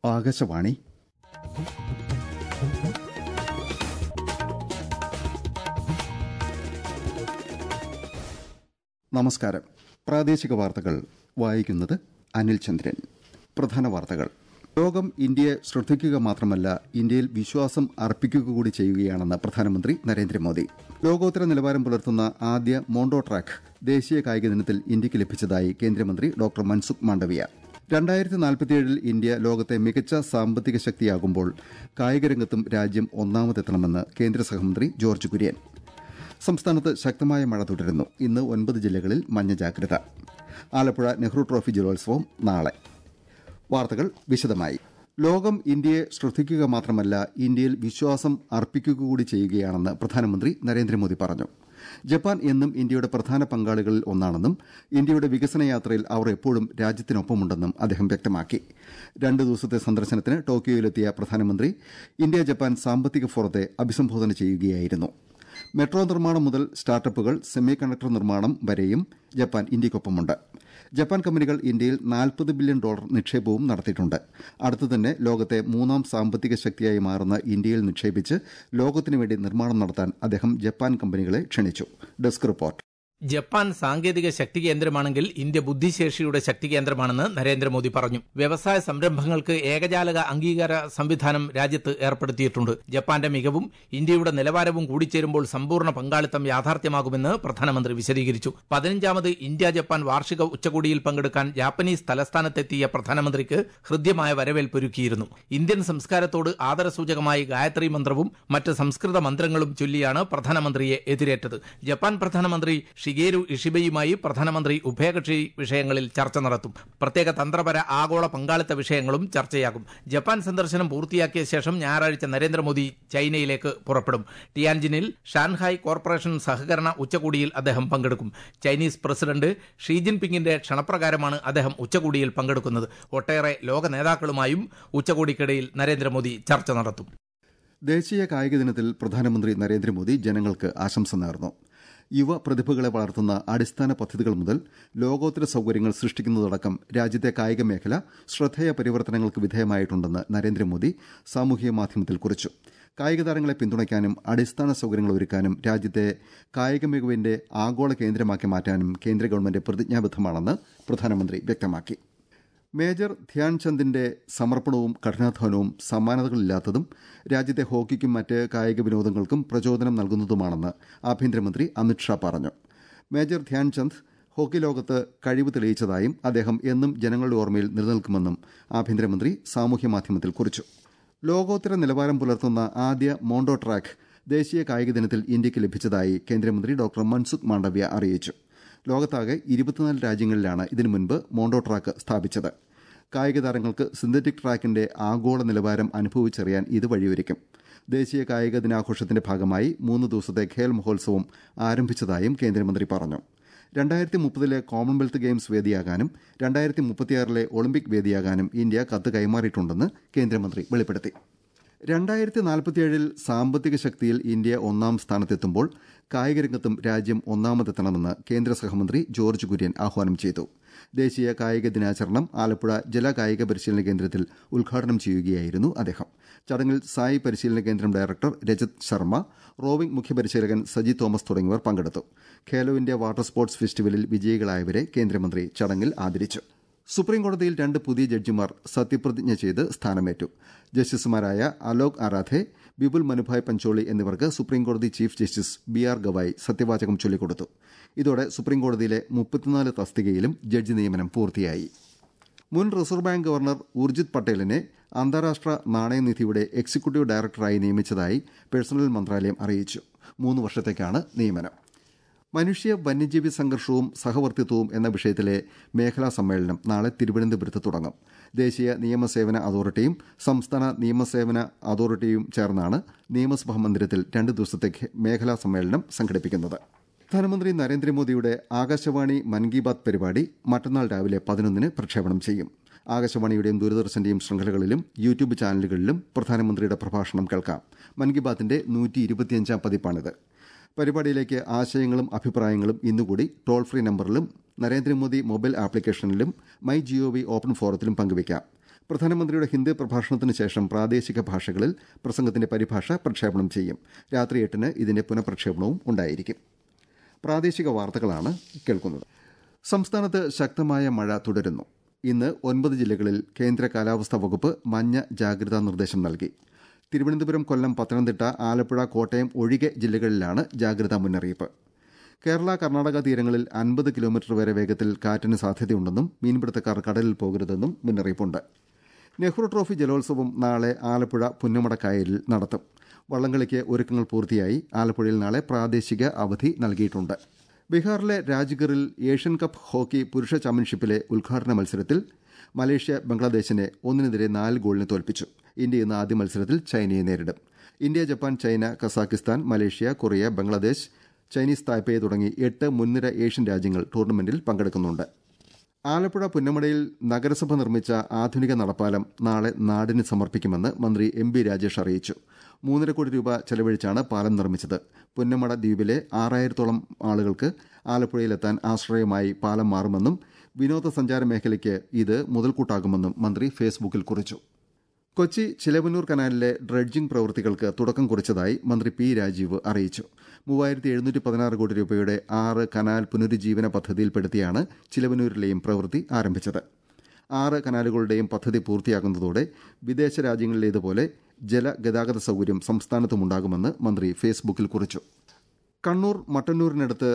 ആകാശവാണി നമസ്കാരം പ്രാദേശിക വാർത്തകൾ വായിക്കുന്നത് അനിൽ ചന്ദ്രൻ പ്രധാന വാർത്തകൾ ലോകം ഇന്ത്യയെ ശ്രദ്ധിക്കുക മാത്രമല്ല ഇന്ത്യയിൽ വിശ്വാസം അർപ്പിക്കുക കൂടി ചെയ്യുകയാണെന്ന് പ്രധാനമന്ത്രി നരേന്ദ്രമോദി ലോകോത്തര നിലവാരം പുലർത്തുന്ന ആദ്യ മോണ്ടോ ട്രാക്ക് ദേശീയ കായിക ദിനത്തിൽ ഇന്ത്യയ്ക്ക് ലഭിച്ചതായി കേന്ദ്രമന്ത്രി ഡോക്ടർ മൻസുഖ് മാണ്ഡവ്യ രണ്ടായിരത്തി നാൽപ്പത്തിയേഴിൽ ഇന്ത്യ ലോകത്തെ മികച്ച സാമ്പത്തിക ശക്തിയാകുമ്പോൾ കായികരംഗത്തും രാജ്യം ഒന്നാമതെത്തണമെന്ന് കേന്ദ്ര സഹമന്ത്രി ജോർജ് കുര്യൻ സംസ്ഥാനത്ത് ശക്തമായ മഴ തുടരുന്നു ഇന്ന് ഒൻപത് ജില്ലകളിൽ മഞ്ഞ ജാഗ്രത ആലപ്പുഴ നെഹ്റു ട്രോഫി ജലോത്സവം നാളെ വാർത്തകൾ വിശദമായി ലോകം ഇന്ത്യയെ ശ്രദ്ധിക്കുക മാത്രമല്ല ഇന്ത്യയിൽ വിശ്വാസം അർപ്പിക്കുക കൂടി ചെയ്യുകയാണെന്ന് പ്രധാനമന്ത്രി നരേന്ദ്രമോദി പറഞ്ഞു ജപ്പാൻ എന്നും ഇന്ത്യയുടെ പ്രധാന പങ്കാളികളിൽ ഒന്നാണെന്നും ഇന്ത്യയുടെ വികസന യാത്രയിൽ അവർ എപ്പോഴും രാജ്യത്തിനൊപ്പമുണ്ടെന്നും അദ്ദേഹം വ്യക്തമാക്കി രണ്ട് ദിവസത്തെ സന്ദർശനത്തിന് ടോക്കിയോയിലെത്തിയ പ്രധാനമന്ത്രി ഇന്ത്യ ജപ്പാൻ സാമ്പത്തിക ഫോറത്തെ അഭിസംബോധന ചെയ്യുകയായിരുന്നു മെട്രോ നിർമ്മാണം മുതൽ സ്റ്റാർട്ടപ്പുകൾ സെമി കണ്ടക്ടർ നിർമ്മാണം വരെയും ജപ്പാൻ ഇന്ത്യക്കൊപ്പമുണ്ട് ജപ്പാൻ കമ്പനികൾ ഇന്ത്യയിൽ നാൽപ്പത് ബില്യൺ ഡോളർ നിക്ഷേപവും നടത്തിയിട്ടുണ്ട് അടുത്തു തന്നെ ലോകത്തെ മൂന്നാം സാമ്പത്തിക ശക്തിയായി മാറുന്ന ഇന്ത്യയിൽ നിക്ഷേപിച്ച് ലോകത്തിനു വേണ്ടി നിർമ്മാണം നടത്താൻ അദ്ദേഹം ജപ്പാൻ കമ്പനികളെ ക്ഷണിച്ചു ഡെസ്ക് റിപ്പോർട്ട് ജപ്പാൻ സാങ്കേതിക ശക്തി കേന്ദ്രമാണെങ്കിൽ ഇന്ത്യ ബുദ്ധിശേഷിയുടെ ശക്തി കേന്ദ്രമാണെന്ന് നരേന്ദ്രമോദി പറഞ്ഞു വ്യവസായ സംരംഭങ്ങൾക്ക് ഏകജാലക അംഗീകാര സംവിധാനം രാജ്യത്ത് ഏർപ്പെടുത്തിയിട്ടുണ്ട് ജപ്പാന്റെ മികവും ഇന്ത്യയുടെ നിലവാരവും കൂടിച്ചേരുമ്പോൾ സമ്പൂർണ്ണ പങ്കാളിത്തം യാഥാർത്ഥ്യമാകുമെന്ന് പ്രധാനമന്ത്രി വിശദീകരിച്ചു പതിനഞ്ചാമത് ഇന്ത്യ ജപ്പാൻ വാർഷിക ഉച്ചകോടിയിൽ പങ്കെടുക്കാൻ ജാപ്പനീസ് തലസ്ഥാനത്തെത്തിയ പ്രധാനമന്ത്രിക്ക് ഹൃദ്യമായ വരവേൽപ്പൊരുക്കിയിരുന്നു ഇന്ത്യൻ സംസ്കാരത്തോട് ആദരസൂചകമായി ഗായത്രി മന്ത്രവും മറ്റ് സംസ്കൃത മന്ത്രങ്ങളും ചൊല്ലിയാണ് പ്രധാനമന്ത്രിയെ എതിരേറ്റത് ജപ്പാൻ പ്രധാനമന്ത്രി ഷിഗേരു ഇഷിബയുമായി പ്രധാനമന്ത്രി ഉഭയകക്ഷി വിഷയങ്ങളിൽ ചർച്ച നടത്തും പ്രത്യേക തന്ത്രപര ആഗോള പങ്കാളിത്ത വിഷയങ്ങളും ചർച്ചയാകും ജപ്പാൻ സന്ദർശനം പൂർത്തിയാക്കിയ ശേഷം ഞായറാഴ്ച നരേന്ദ്രമോദി ചൈനയിലേക്ക് പുറപ്പെടും ടിയാൻജിനിൽ ഷാൻഹായ് കോർപ്പറേഷൻ സഹകരണ ഉച്ചകോടിയിൽ അദ്ദേഹം പങ്കെടുക്കും ചൈനീസ് പ്രസിഡന്റ് ഷീ ജിൻപിങ്ങിന്റെ ക്ഷണപ്രകാരമാണ് അദ്ദേഹം ഉച്ചകോടിയിൽ പങ്കെടുക്കുന്നത് ഒട്ടേറെ ലോക നേതാക്കളുമായും ഉച്ചകോടിക്കിടയിൽ നരേന്ദ്രമോദി ചർച്ച നടത്തും ദേശീയ കായിക ദിനത്തിൽ പ്രധാനമന്ത്രി നരേന്ദ്രമോദി ജനങ്ങൾക്ക് ആശംസ നേർന്നു യുവ പ്രതിഭകളെ വളർത്തുന്ന അടിസ്ഥാന പദ്ധതികൾ മുതൽ ലോകോത്തര സൌകര്യങ്ങൾ സൃഷ്ടിക്കുന്നതടക്കം രാജ്യത്തെ കായിക മേഖല ശ്രദ്ധേയ പരിവർത്തനങ്ങൾക്ക് വിധേയമായിട്ടുണ്ടെന്ന് നരേന്ദ്രമോദി സാമൂഹിക മാധ്യമത്തിൽ കുറിച്ചു കായിക താരങ്ങളെ പിന്തുണയ്ക്കാനും അടിസ്ഥാന സൌകര്യങ്ങൾ ഒരുക്കാനും രാജ്യത്തെ കായിക മികവിന്റെ ആഗോള കേന്ദ്രമാക്കി മാറ്റാനും കേന്ദ്ര ഗവൺമെന്റ് പ്രതിജ്ഞാബദ്ധമാണെന്ന് പ്രധാനമന്ത്രി വ്യക്തമാക്കി മേജർ ധ്യാൻചന്ദിന്റെ സമർപ്പണവും കഠിനാധ്വാനവും സമാനതകളില്ലാത്തതും രാജ്യത്തെ ഹോക്കിക്കും മറ്റ് കായിക വിനോദങ്ങൾക്കും പ്രചോദനം നൽകുന്നതുമാണെന്ന് ആഭ്യന്തരമന്ത്രി അമിത്ഷാ പറഞ്ഞു മേജർ ധ്യാൻചന്ദ് ഹോക്കി ലോകത്ത് കഴിവ് തെളിയിച്ചതായും അദ്ദേഹം എന്നും ജനങ്ങളുടെ ഓർമ്മയിൽ നിലനിൽക്കുമെന്നും ആഭ്യന്തരമന്ത്രി സാമൂഹ്യമാധ്യമത്തിൽ കുറിച്ചു ലോകോത്തര നിലവാരം പുലർത്തുന്ന ആദ്യ മോണ്ടോ ട്രാക്ക് ദേശീയ കായിക ദിനത്തിൽ ഇന്ത്യയ്ക്ക് ലഭിച്ചതായി കേന്ദ്രമന്ത്രി ഡോക്ടർ മൻസുഖ് മാണ്ഡവ്യ അറിയിച്ചു ലോകത്താകെ ഇരുപത്തിനാല് രാജ്യങ്ങളിലാണ് ഇതിനു മുൻപ് മോണ്ടോ ട്രാക്ക് സ്ഥാപിച്ചത് കായിക താരങ്ങൾക്ക് സിന്തറ്റിക് ട്രാക്കിന്റെ ആഗോള നിലവാരം അനുഭവിച്ചറിയാൻ ഇത് വഴിയൊരുക്കും ദേശീയ കായിക ദിനാഘോഷത്തിന്റെ ഭാഗമായി മൂന്ന് ദിവസത്തെ ഖേൽ മഹോത്സവം ആരംഭിച്ചതായും കേന്ദ്രമന്ത്രി പറഞ്ഞു രണ്ടായിരത്തി മുപ്പതിലെ കോമൺവെൽത്ത് ഗെയിംസ് വേദിയാകാനും രണ്ടായിരത്തി മുപ്പത്തിയാറിലെ ഒളിമ്പിക് വേദിയാകാനും ഇന്ത്യ കത്ത് കൈമാറിയിട്ടുണ്ടെന്ന് കേന്ദ്രമന്ത്രി വെളിപ്പെടുത്തി രണ്ടായിരത്തി നാൽപ്പത്തിയേഴിൽ സാമ്പത്തിക ശക്തിയിൽ ഇന്ത്യ ഒന്നാം സ്ഥാനത്തെത്തുമ്പോൾ കായികരംഗത്തും രാജ്യം ഒന്നാമതെത്തണമെന്ന് കേന്ദ്ര സഹമന്ത്രി ജോർജ് കുര്യൻ ആഹ്വാനം ചെയ്തു ദേശീയ കായിക ദിനാചരണം ആലപ്പുഴ ജല കായിക പരിശീലന കേന്ദ്രത്തിൽ ഉദ്ഘാടനം ചെയ്യുകയായിരുന്നു അദ്ദേഹം ചടങ്ങിൽ സായി പരിശീലന കേന്ദ്രം ഡയറക്ടർ രജത് ശർമ്മ റോവിംഗ് മുഖ്യപരിശീലകൻ സജി തോമസ് തുടങ്ങിയവർ പങ്കെടുത്തു ഖേലോ ഇന്ത്യ വാട്ടർ സ്പോർട്സ് ഫെസ്റ്റിവലിൽ വിജയികളായവരെ കേന്ദ്രമന്ത്രി ചടങ്ങിൽ ആദരിച്ചു സുപ്രീംകോടതിയിൽ രണ്ട് പുതിയ ജഡ്ജിമാർ സത്യപ്രതിജ്ഞ ചെയ്ത് സ്ഥാനമേറ്റു ജസ്റ്റിസുമാരായ അലോക് ആരാധെ ബിപുൽ മനുഭായ് പഞ്ചോളി എന്നിവർക്ക് സുപ്രീംകോടതി chief justice B R Gavai സത്യവാചകം ചൊല്ലിക്കൊടുത്തു ഇതോടെ സുപ്രീംകോടതിയിലെ മുപ്പത്തിനാല് തസ്തികയിലും ജഡ്ജി നിയമനം പൂർത്തിയായി മുൻ റിസർവ് ബാങ്ക് ഗവർണർ ഉർജിത് പട്ടേലിനെ അന്താരാഷ്ട്ര നാണയനിധിയുടെ എക്സിക്യൂട്ടീവ് ഡയറക്ടറായി നിയമിച്ചതായി പേഴ്സണൽ മന്ത്രാലയം അറിയിച്ചു മൂന്ന് വർഷത്തേക്കാണ് നിയമനം മനുഷ്യ വന്യജീവി സംഘർഷവും സഹവർത്തിത്വവും എന്ന വിഷയത്തിലെ മേഖലാ സമ്മേളനം നാളെ തിരുവനന്തപുരത്ത് തുടങ്ങും ദേശീയ നിയമസേവന അതോറിറ്റിയും സംസ്ഥാന നിയമസേവന അതോറിറ്റിയും ചേർന്നാണ് നിയമസഭാ മന്ദിരത്തിൽ രണ്ട് ദിവസത്തെ മേഖലാ സമ്മേളനം സംഘടിപ്പിക്കുന്നത് പ്രധാനമന്ത്രി നരേന്ദ്രമോദിയുടെ ആകാശവാണി മൻ കി ബാത് പരിപാടി മറ്റന്നാൾ രാവിലെ പതിനൊന്നിന് പ്രക്ഷേപണം ചെയ്യും ആകാശവാണിയുടെയും ദൂരദർശന്റെയും ശൃംഖലകളിലും യൂട്യൂബ് ചാനലുകളിലും പ്രധാനമന്ത്രിയുടെ പ്രഭാഷണം കേൾക്കാം മൻ കി ബാത്തിന്റെ നൂറ്റി ഇരുപത്തിയഞ്ചാം പതിപ്പാണിത് പരിപാടിയിലേക്ക് ആശയങ്ങളും അഭിപ്രായങ്ങളും ഇന്നുകൂടി ടോൾ ഫ്രീ നമ്പറിലും നരേന്ദ്രമോദി മൊബൈൽ ആപ്ലിക്കേഷനിലും മൈ ജിഒവി ഓപ്പൺ ഫോറത്തിലും പങ്കുവയ്ക്കാം പ്രധാനമന്ത്രിയുടെ ഹിന്ദി പ്രഭാഷണത്തിന് ശേഷം പ്രാദേശിക ഭാഷകളിൽ പ്രസംഗത്തിന്റെ പരിഭാഷ പ്രക്ഷേപണം ചെയ്യും രാത്രി എട്ടിന് ഇതിന്റെ പുനഃപ്രക്ഷേപണവും ഉണ്ടായിരിക്കും പ്രാദേശിക വാർത്തകളാണ് കേൾക്കുന്നത് സംസ്ഥാനത്ത് ശക്തമായ മഴ തുടരുന്നു ഇന്ന് ഒൻപത് ജില്ലകളിൽ കേന്ദ്ര കാലാവസ്ഥാ വകുപ്പ് മഞ്ഞ ജാഗ്രതാ നിർദ്ദേശം നൽകി തിരുവനന്തപുരം കൊല്ലം പത്തനംതിട്ട ആലപ്പുഴ കോട്ടയം ഒഴികെ ജില്ലകളിലാണ് ജാഗ്രതാ മുന്നറിയിപ്പ് കേരള കർണാടക തീരങ്ങളിൽ അൻപത് കിലോമീറ്റർ വരെ വേഗത്തിൽ കാറ്റിന് സാധ്യതയുണ്ടെന്നും മീൻപിടുത്തക്കാർ കടലിൽ പോകരുതെന്നും മുന്നറിയിപ്പുണ്ട് നെഹ്റു ട്രോഫി ജലോത്സവം നാളെ ആലപ്പുഴ പുന്നമടക്കായലിൽ നടത്തും വള്ളംകളിക്ക് ഒരുക്കങ്ങൾ പൂർത്തിയായി ആലപ്പുഴയിൽ നാളെ പ്രാദേശിക അവധി നൽകിയിട്ടുണ്ട് ബീഹാറിലെ രാജ്ഗറിൽ ഏഷ്യൻ കപ്പ് ഹോക്കി പുരുഷ ചാമ്പ്യൻഷിപ്പിലെ ഉദ്ഘാടന മത്സരത്തിൽ മലേഷ്യ ബംഗ്ലാദേശിനെ ഒന്നിനെതിരെ നാല് ഗോളിന് തോൽപ്പിച്ചു ഇന്ത്യ ഇന്ന് ആദ്യ മത്സരത്തിൽ ചൈനയെ നേരിടും India Japan China Kazakhstan Malaysia Korea Bangladesh Chinese Taipei തുടങ്ങി എട്ട് മുൻനിര ഏഷ്യൻ രാജ്യങ്ങൾ ടൂർണമെന്റിൽ പങ്കെടുക്കുന്നുണ്ട് ആലപ്പുഴ പുന്നമടയിൽ നഗരസഭ നിർമ്മിച്ച ആധുനിക നടപ്പാലം നാളെ നാടിന് സമർപ്പിക്കുമെന്ന് മന്ത്രി എം ബി രാജേഷ് അറിയിച്ചു മൂന്നര കോടി രൂപ ചെലവഴിച്ചാണ് പാലം നിർമ്മിച്ചത് പുന്നമട ദ്വീപിലെ ആറായിരത്തോളം ആളുകൾക്ക് ആലപ്പുഴയിലെത്താൻ ആശ്രയമായി പാലം മാറുമെന്നും വിനോദസഞ്ചാര മേഖലയ്ക്ക് ഇത് മുതൽക്കൂട്ടാകുമെന്നും മന്ത്രി ഫേസ്ബുക്കിൽ കുറിച്ചു കൊച്ചി ചിലവന്നൂർ കനാലിലെ ഡ്രഡ്ജിംഗ് പ്രവൃത്തികൾക്ക് തുടക്കം കുറിച്ചതായി മന്ത്രി പി രാജീവ് അറിയിച്ചു മൂവായിരത്തി എഴുന്നൂറ്റി പതിനാറ് കോടി രൂപയുടെ ആറ് കനാൽ പുനരുജ്ജീവന പദ്ധതിയിൽപ്പെടുത്തിയാണ് ചിലവന്നൂരിലെയും പ്രവൃത്തി ആരംഭിച്ചത് ആറ് കനാലുകളുടെയും പദ്ധതി പൂർത്തിയാകുന്നതോടെ വിദേശ രാജ്യങ്ങളിലേതുപോലെ ജലഗതാഗത സൌകര്യം സംസ്ഥാനത്തുമുണ്ടാകുമെന്ന് മന്ത്രി ഫേസ്ബുക്കിൽ കുറിച്ചു കണ്ണൂർ മട്ടന്നൂരിനടുത്ത്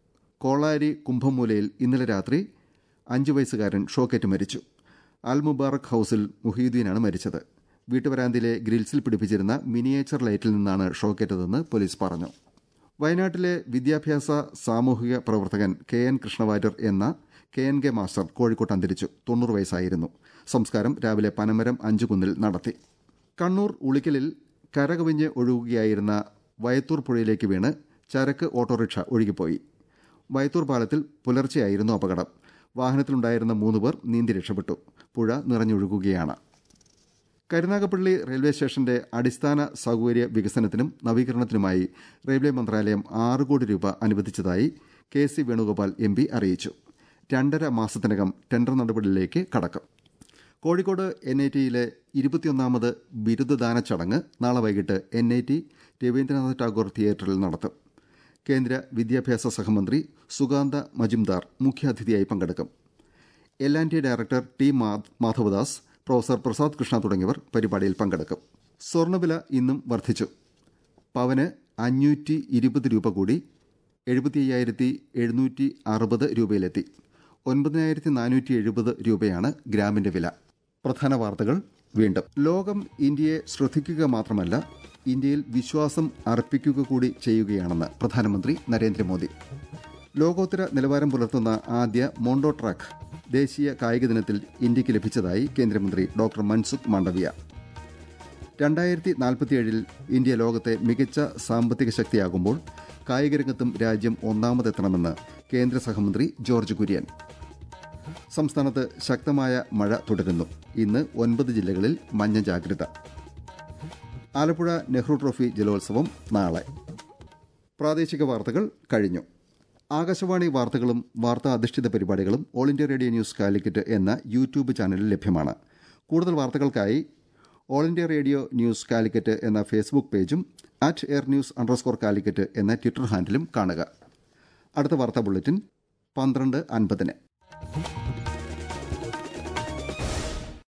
കോളാരി കുംഭമൂലയിൽ ഇന്നലെ രാത്രി അഞ്ചു വയസ്സുകാരൻ ഷോക്കേറ്റ് മരിച്ചു അൽ മുബാറക് ഹൌസിൽ മുഹീദ്ദീനാണ് മരിച്ചത് വീട്ടുവരാന്തിലെ ഗ്രിൽസിൽ പിടിപ്പിച്ചിരുന്ന മിനിയേച്ചർ ലൈറ്റിൽ നിന്നാണ് ഷോക്കേറ്റതെന്ന് പോലീസ് പറഞ്ഞു വയനാട്ടിലെ വിദ്യാഭ്യാസ സാമൂഹിക പ്രവർത്തകൻ കെ എൻ കൃഷ്ണവാര്യർ എന്ന കെ എൻ കെ മാസ്റ്റർ കോഴിക്കോട്ട് അന്തരിച്ചു തൊണ്ണൂറ് വയസ്സായിരുന്നു സംസ്കാരം രാവിലെ പനമരം അഞ്ചുകുന്നിൽ നടത്തി കണ്ണൂർ ഉളിക്കലിൽ കരകവിഞ്ഞ് ഒഴുകുകയായിരുന്ന വയത്തൂർ പുഴയിലേക്ക് വീണ് ചരക്ക് ഓട്ടോറിക്ഷ ഒഴുകിപ്പോയി വയത്തൂർ പാലത്തിൽ പുലർച്ചെയായിരുന്നു അപകടം വാഹനത്തിലുണ്ടായിരുന്ന മൂന്ന് പേർ നീന്തി രക്ഷപ്പെട്ടു പുഴ നിറഞ്ഞൊഴുകുകയാണ് കരുനാഗപ്പള്ളി റെയിൽവേ സ്റ്റേഷന്റെ അടിസ്ഥാന സൌകര്യ വികസനത്തിനും നവീകരണത്തിനുമായി റെയിൽവേ മന്ത്രാലയം ആറ് കോടി രൂപ അനുവദിച്ചതായി K C Venugopal M P അറിയിച്ചു രണ്ടര മാസത്തിനകം ടെൻഡർ നടപടിയിലേക്ക് കടക്കും കോഴിക്കോട് എൻ ഐ ടിയിലെ ഇരുപത്തിയൊന്നാമത് ബിരുദദാന ചടങ്ങ് നാളെ വൈകിട്ട് N I T Rabindranath Tagore തിയേറ്ററിൽ നടത്തും കേന്ദ്ര വിദ്യാഭ്യാസ സഹമന്ത്രി സുഗാന്ത മജുംദാർ മുഖ്യാതിഥിയായി പങ്കെടുക്കും L and T director T Madhavadas professor Prasad Krishna തുടങ്ങിയവർ പരിപാടിയിൽ പങ്കെടുക്കും സ്വർണ്ണവില ഇന്നും വർദ്ധിച്ചു പവന് അഞ്ഞൂറ്റി ഇരുപത് രൂപ കൂടി എഴുപത്തി അയ്യായിരത്തി എഴുന്നൂറ്റി അറുപത് രൂപയിലെത്തി ഒൻപതിനായിരത്തി നാനൂറ്റി എഴുപത് രൂപയാണ് ഗ്രാമിന്റെ വില പ്രധാന വാർത്തകൾ വീണ്ടും ലോകം ഇന്ത്യയെ ശ്രദ്ധിക്കുക മാത്രമല്ല ഇന്ത്യയിൽ വിശ്വാസം അർപ്പിക്കുക കൂടി ചെയ്യുകയാണെന്ന് പ്രധാനമന്ത്രി നരേന്ദ്രമോദി ലോകോത്തര നിലവാരം പുലർത്തുന്ന ആദ്യ മോണ്ടോ ട്രാക്ക് ദേശീയ കായിക ദിനത്തിൽ ഇന്ത്യക്ക് ലഭിച്ചതായി കേന്ദ്രമന്ത്രി ഡോക്ടർ മൻസുഖ് മാണ്ഡവ്യ രണ്ടായിരത്തി നാൽപ്പത്തിയേഴിൽ ഇന്ത്യ ലോകത്തെ മികച്ച സാമ്പത്തിക ശക്തിയാകുമ്പോൾ കായികരംഗത്തും രാജ്യം ഒന്നാമതെത്തണമെന്ന് കേന്ദ്ര സഹമന്ത്രി ജോർജ് കുര്യൻ സംസ്ഥാനത്ത് ശക്തമായ മഴ തുടരുന്നു ഇന്ന് ഒൻപത് ജില്ലകളിൽ മഞ്ഞ ജാഗ്രത ആലപ്പുഴ നെഹ്റു ട്രോഫി ജലോത്സവം നാളെ പ്രാദേശിക വാർത്തകൾ കഴിഞ്ഞു ആകാശവാണി വാർത്തകളും വാർത്താ അധിഷ്ഠിത പരിപാടികളും all India radio news Calicut എന്ന യൂട്യൂബ് ചാനലിൽ ലഭ്യമാണ് കൂടുതൽ വാർത്തകൾക്കായി all India radio news Calicut എന്ന ഫേസ്ബുക്ക് പേജും at AIR news underscore Calicut എന്ന ട്വിറ്റർ ഹാൻഡിലും കാണുക അടുത്ത വാർത്താ ബുള്ളറ്റിൻ പന്ത്രണ്ട് അൻപതിന്